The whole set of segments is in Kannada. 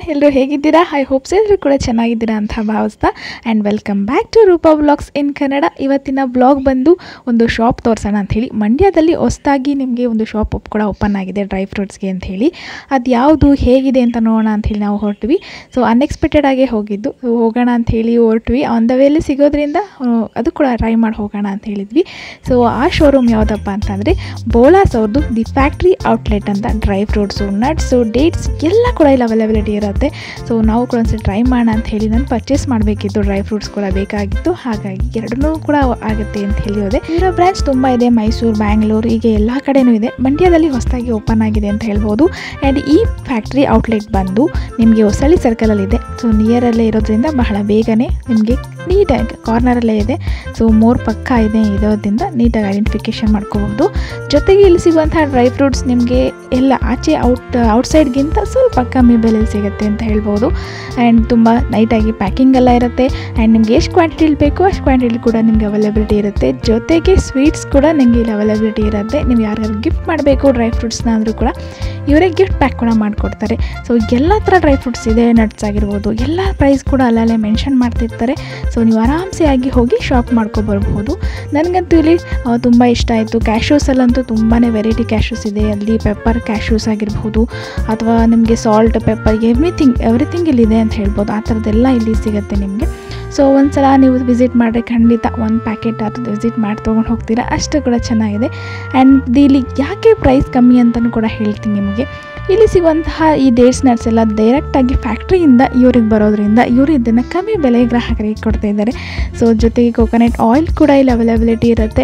ಎಲ್ಲರೂ ಹೇಗಿದ್ದೀರಾ ಐ ಹೋಪ್ಸ್ ಎಲ್ಲರೂ ಕೂಡ ಚೆನ್ನಾಗಿದ್ದೀರಾ ಅಂತ ಭಾವಿಸ್ತಾ and welcome back to Roopa blogs in Kannada ಇವತ್ತಿನ ಬ್ಲಾಗ್ ಬಂದು ಒಂದು ಶಾಪ್ ತೋರಿಸೋಣ ಅಂಥೇಳಿ ಮಂಡ್ಯದಲ್ಲಿ ಹೊಸ್ದಾಗಿ ನಿಮಗೆ ಒಂದು ಶಾಪ್ ಕೂಡ ಓಪನ್ ಆಗಿದೆ ಡ್ರೈ ಫ್ರೂಟ್ಸ್ಗೆ ಅಂತ ಹೇಳಿ ಅದು ಯಾವುದು ಹೇಗಿದೆ ಅಂತ ನೋಡೋಣ ಅಂಥೇಳಿ ನಾವು ಹೊರಟ್ವಿ ಸೊ ಅನ್ಎಕ್ಸ್ಪೆಕ್ಟೆಡ್ ಆಗೇ ಹೋಗಿದ್ದು So, ಹೋಗೋಣ ಅಂತ ಹೇಳಿ ಹೊರಟ್ವಿ ಆನ್ ದ ವೇಲಿ ಸಿಗೋದ್ರಿಂದ ಆ, ಅದು ಕೂಡ ಟ್ರೈ ಮಾಡಿ ಹೋಗೋಣ ಅಂತ ಹೇಳಿದ್ವಿ ಸೊ ಆ ಶೋರೂಮ್ ಯಾವುದಪ್ಪ ಅಂತಂದರೆ ಬೋಲಾಸ್ ಅವ್ರದ್ದು ದಿ ಫ್ಯಾಕ್ಟ್ರಿ ಔಟ್ಲೆಟ್ ಅಂತ ಡ್ರೈ ಫ್ರೂಟ್ಸು ನಟ್ಸು ಡೇಟ್ಸ್ ಎಲ್ಲ ಕೂಡ ಇಲ್ಲಿ ಅವೈಲಬಿಲಿಟಿ ಇರುತ್ತೆ ಸೊ ನಾವು ಕೂಡ ಒಂದ್ಸಲ ಟ್ರೈ ಮಾಡೋಣ ಅಂತ ಹೇಳಿ ನಾನು ಪರ್ಚೇಸ್ ಮಾಡಬೇಕಿತ್ತು ಡ್ರೈ ಫ್ರೂಟ್ಸ್ ಕೂಡ ಬೇಕಾಗಿತ್ತು ಹಾಗಾಗಿ ಎರಡನ್ನೂ ಕೂಡ ಆಗುತ್ತೆ ಅಂತ ಹೇಳಿ ಹೋದೆ ಇವರ ಬ್ರಾಂಚ್ ತುಂಬ ಇದೆ ಮೈಸೂರು ಬ್ಯಾಂಗ್ಳೂರು ಹೀಗೆ ಎಲ್ಲ ಕಡೆನೂ ಇದೆ ಮಂಡ್ಯದಲ್ಲಿ ಹೊಸದಾಗಿ ಓಪನ್ ಆಗಿದೆ ಅಂತ ಹೇಳ್ಬೋದು ಆ್ಯಂಡ್ ಈ ಫ್ಯಾಕ್ಟ್ರಿ ಔಟ್ಲೆಟ್ ಬಂದು ನಿಮಗೆ ಹೊಸಳ್ಳಿ ಸರ್ಕಲಲ್ಲಿದೆ ಸೊ ನಿಯರಲ್ಲೇ ಇರೋದ್ರಿಂದ ಬಹಳ ಬೇಗನೆ ನಿಮಗೆ ನೀಟಾಗಿ ಕಾರ್ನರಲ್ಲೇ ಇದೆ ಸೊ ಮೋರ್ ಪಕ್ಕ ಇದೆ ಇರೋದ್ರಿಂದ ನೀಟಾಗಿ ಐಡೆಂಟಿಫಿಕೇಷನ್ ಮಾಡ್ಕೋಬಹುದು ಜೊತೆಗೆ ಇಲ್ಲಿ ಸಿಗುವಂತಹ ಡ್ರೈ ಫ್ರೂಟ್ಸ್ ನಿಮಗೆ ಎಲ್ಲ ಆಚೆ ಔಟ್ ಔಟ್ಸೈಡ್ಗಿಂತ ಸ್ವಲ್ಪ ಕಮ್ಮಿ ಬೆಲೆಯಲ್ಲಿ ಸಿಗುತ್ತೆ ಅಂತ ಹೇಳ್ಬೋದು ಆ್ಯಂಡ್ ತುಂಬ ನೈಟಾಗಿ ಪ್ಯಾಕಿಂಗ್ ಎಲ್ಲ ಇರುತ್ತೆ ಆ್ಯಂಡ್ ನಿಮ್ಗೆ ಎಷ್ಟು ಕ್ವಾಂಟಿಟಿಲಿ ಬೇಕೋ ಅಷ್ಟು ಕ್ವಾಂಟಿಟಿ ಕೂಡ ನಿಮಗೆ ಅವೈಲಬಿಲಿಟಿ ಇರುತ್ತೆ ಜೊತೆಗೆ ಸ್ವೀಟ್ಸ್ ಕೂಡ ನಿಮಗೆ ಇಲ್ಲಿ ಅವೈಲಬಿಲಿಟಿ ಇರುತ್ತೆ ನೀವು ಯಾರಿಗಾದ್ರು ಗಿಫ್ಟ್ ಮಾಡಬೇಕು ಡ್ರೈ ಫ್ರೂಟ್ಸ್ನ ಅಂದರೂ ಕೂಡ ಇವರೇ ಗಿಫ್ಟ್ ಪ್ಯಾಕ್ ಕೂಡ ಮಾಡಿಕೊಡ್ತಾರೆ ಸೊ ಎಲ್ಲ ಥರ ಡ್ರೈ ಫ್ರೂಟ್ಸ್ ಇದೆ ನಟ್ಸ್ ಆಗಿರ್ಬೋದು ಎಲ್ಲ ಪ್ರೈಸ್ ಕೂಡ ಅಲ್ಲಲ್ಲೇ ಮೆನ್ಷನ್ ಮಾಡ್ತಿರ್ತಾರೆ ಸೊ ನೀವು ಆರಾಮ್ಸೆ ಆಗಿ ಹೋಗಿ ಶಾಪ್ ಮಾಡ್ಕೊಬರ್ಬೋದು ನನಗಂತೂ ಇಲ್ಲಿ ಆ, ತುಂಬ ಇಷ್ಟ ಆಯಿತು ಕ್ಯಾಶ್ಯೂಸಲ್ಲಂತೂ ತುಂಬಾ ವೆರೈಟಿ ಕ್ಯಾಶ್ಯೂಸ್ ಇದೆ ಅಲ್ಲಿ ಪೆಪ್ಪರ್ ಕ್ಯಾಶ್ಯೂಸ್ ಆಗಿರ್ಬೋದು ಅಥವಾ ನಿಮಗೆ ಸಾಲ್ಟ್ ಪೆಪ್ಪರ್ ಎವ್ರಿಥಿಂಗ್ ಎವ್ರಿಥಿಂಗ್ ಇಲ್ಲಿದೆ ಅಂತ ಹೇಳ್ಬೋದು ಆ ಥರದ್ದೆಲ್ಲ ಇಲ್ಲಿ ಸಿಗುತ್ತೆ ನಿಮಗೆ ಸೊ ಒಂದು ಸಲ ನೀವು ವಿಸಿಟ್ ಮಾಡಿದ್ರೆ ಖಂಡಿತ ಒಂದು ಪ್ಯಾಕೆಟ್ ಅದು ವಿಸಿಟ್ ಮಾಡಿ ತೊಗೊಂಡು ಹೋಗ್ತೀರಾ ಅಷ್ಟು ಕೂಡ ಚೆನ್ನಾಗಿದೆ ಆ್ಯಂಡ್ ಇಲ್ಲಿ ಯಾಕೆ ಪ್ರೈಸ್ ಕಮ್ಮಿ ಅಂತಲೂ ಕೂಡ ಹೇಳ್ತೀನಿ ನಿಮಗೆ ಇಲ್ಲಿ ಸಿಗುವಂತಹ ಈ ಡೇಟ್ಸ್ ನಟ್ಸ್ ಎಲ್ಲ ಡೈರೆಕ್ಟಾಗಿ ಫ್ಯಾಕ್ಟ್ರಿಯಿಂದ ಇವ್ರಿಗೆ ಬರೋದ್ರಿಂದ ಇವರು ಇದನ್ನು ಕಮ್ಮಿ ಬೆಲೆ ಗ್ರಾಹಕರಿಗೆ ಕೊಡ್ತಾ ಇದ್ದಾರೆ ಸೊ ಜೊತೆಗೆ ಕೋಕೋನಟ್ ಆಯಿಲ್ ಕೂಡ ಇಲ್ಲಿ ಅವೈಲಬಿಲಿಟಿ ಇರುತ್ತೆ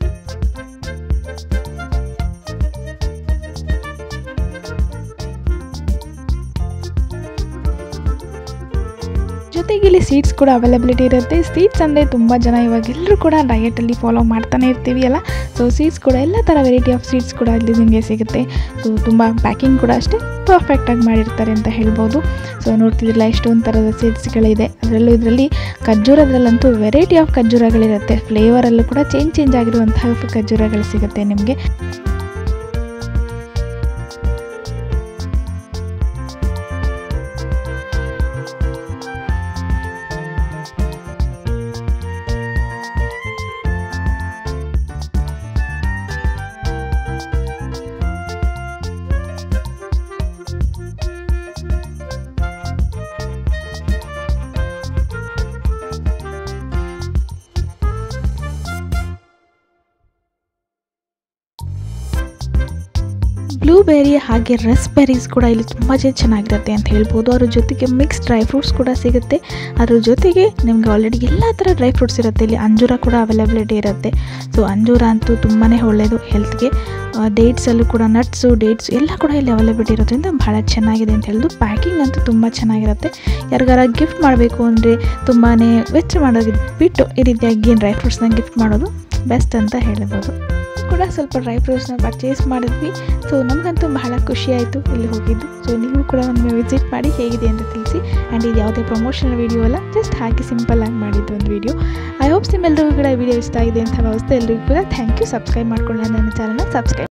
ಜೊತೆಗೆ ಇಲ್ಲಿ ಸೀಟ್ಸ್ ಕೂಡ ಅವೈಲಬಿಲಿಟಿ ಇರುತ್ತೆ ಸೀಟ್ಸ್ ಅಂದರೆ ತುಂಬ ಜನ ಇವಾಗ ಎಲ್ಲರೂ ಕೂಡ ಡಯಟಲ್ಲಿ ಫಾಲೋ ಮಾಡ್ತಾನೆ ಇರ್ತೀವಿ ಅಲ್ಲ ಸೊ ಸೀಟ್ಸ್ ಕೂಡ ಎಲ್ಲ ಥರ ವೆರೈಟಿ ಆಫ್ ಸೀಟ್ಸ್ ಕೂಡ ಇಲ್ಲಿ ನಿಮಗೆ ಸಿಗುತ್ತೆ ಸೊ ತುಂಬ ಪ್ಯಾಕಿಂಗ್ ಕೂಡ ಅಷ್ಟೇ ಪರ್ಫೆಕ್ಟಾಗಿ ಮಾಡಿರ್ತಾರೆ ಅಂತ ಹೇಳ್ಬೋದು ಸೊ ನೋಡ್ತಿದ್ರಲ್ಲ ಎಷ್ಟೊಂದು ಥರದ ಸೀಟ್ಸ್ಗಳಿದೆ ಅದರಲ್ಲೂ ಇದರಲ್ಲಿ ಖರ್ಜೂರದ್ರಲ್ಲಂತೂ ವೆರೈಟಿ ಆಫ್ ಖರ್ಜೂರಗಳಿರುತ್ತೆ ಫ್ಲೇವರಲ್ಲೂ ಕೂಡ ಚೇಂಜ್ ಚೇಂಜ್ ಆಗಿರುವಂತಹ ಖರ್ಜೂರಗಳು ಸಿಗುತ್ತೆ ನಿಮಗೆ ಬ್ಲೂಬೆರಿ ಹಾಗೆ ರಸ್ಬೆರೀಸ್ ಕೂಡ ಇಲ್ಲಿ ತುಂಬ ಚೆನ್ನಾಗಿರುತ್ತೆ ಅಂತ ಹೇಳ್ಬೋದು ಅದ್ರ ಜೊತೆಗೆ ಮಿಕ್ಸ್ ಡ್ರೈ ಫ್ರೂಟ್ಸ್ ಕೂಡ ಸಿಗುತ್ತೆ ಅದ್ರ ಜೊತೆಗೆ ನಿಮಗೆ ಆಲ್ರೆಡಿ ಎಲ್ಲ ಥರ ಡ್ರೈ ಫ್ರೂಟ್ಸ್ ಇರುತ್ತೆ ಇಲ್ಲಿ ಅಂಜೂರ ಕೂಡ ಅವೈಲಬಿಲಿಟಿ ಇರುತ್ತೆ ಸೊ ಅಂಜೂರ ಅಂತೂ ತುಂಬಾ ಒಳ್ಳೆಯದು ಹೆಲ್ತ್ಗೆ ಡೇಟ್ಸಲ್ಲೂ ಕೂಡ ನಟ್ಸು ಡೇಟ್ಸ್ ಎಲ್ಲ ಕೂಡ ಇಲ್ಲಿ ಅವೈಲಬಿಲಿಟಿ ಇರೋದ್ರಿಂದ ಬಹಳ ಚೆನ್ನಾಗಿದೆ ಅಂತ ಹೇಳಿದ್ರು ಪ್ಯಾಕಿಂಗ್ ಅಂತೂ ತುಂಬ ಚೆನ್ನಾಗಿರುತ್ತೆ ಯಾರಿಗಾರ ಗಿಫ್ಟ್ ಮಾಡಬೇಕು ಅಂದರೆ ತುಂಬಾ ವೆಚ್ಚ ಮಾಡೋದು ಬಿಟ್ಟು ಈ ರೀತಿಯಾಗಿ ಡ್ರೈ ಫ್ರೂಟ್ಸ್ನ ಗಿಫ್ಟ್ ಮಾಡೋದು ಬೆಸ್ಟ್ ಅಂತ ಹೇಳ್ಬೋದು ಕೂಡ ಸ್ವಲ್ಪ ಡ್ರೈ ಫ್ರೂಟ್ಸ್ನ ಪರ್ಚೇಸ್ ಮಾಡಿದ್ವಿ ಸೊ ನಮಗಂತೂ ಬಹಳ ಖುಷಿ ಆಯಿತು ಇಲ್ಲಿ ಹೋಗಿದ್ದು ಸೊ ನೀವು ಕೂಡ ಒಮ್ಮೆ ವಿಸಿಟ್ ಮಾಡಿ ಹೇಗಿದೆ ಅಂತ ತಿಳಿಸಿ ಆ್ಯಂಡ್ ಇದು ಯಾವುದೇ ಪ್ರಮೋಷನಲ್ ವೀಡಿಯೋ ಅಲ್ಲ ಜಸ್ಟ್ ಹಾಗೆ ಸಿಂಪಲ್ ಆಗಿ ಮಾಡಿದ್ದು ಒಂದು ವೀಡಿಯೋ ಐ ಹೋಪ್ಸ್ ನಿಮ್ಮೆಲ್ಲರಿಗೂ ಕೂಡ ವಿಡಿಯೋ ಇಷ್ಟ ಆಗಿದೆ ಅಂತ ಭಾವಿಸ್ತಾ ಎಲ್ಲರಿಗೂ ಕೂಡ ಥ್ಯಾಂಕ್ ಯು ಸಬ್ಸ್ಕ್ರೈಬ್ ಮಾಡ್ಕೊಳ್ಳಿ ನನ್ನ ಚಾನಲ್ನ ಸಬ್ಸ್ಕ್ರೈಬ್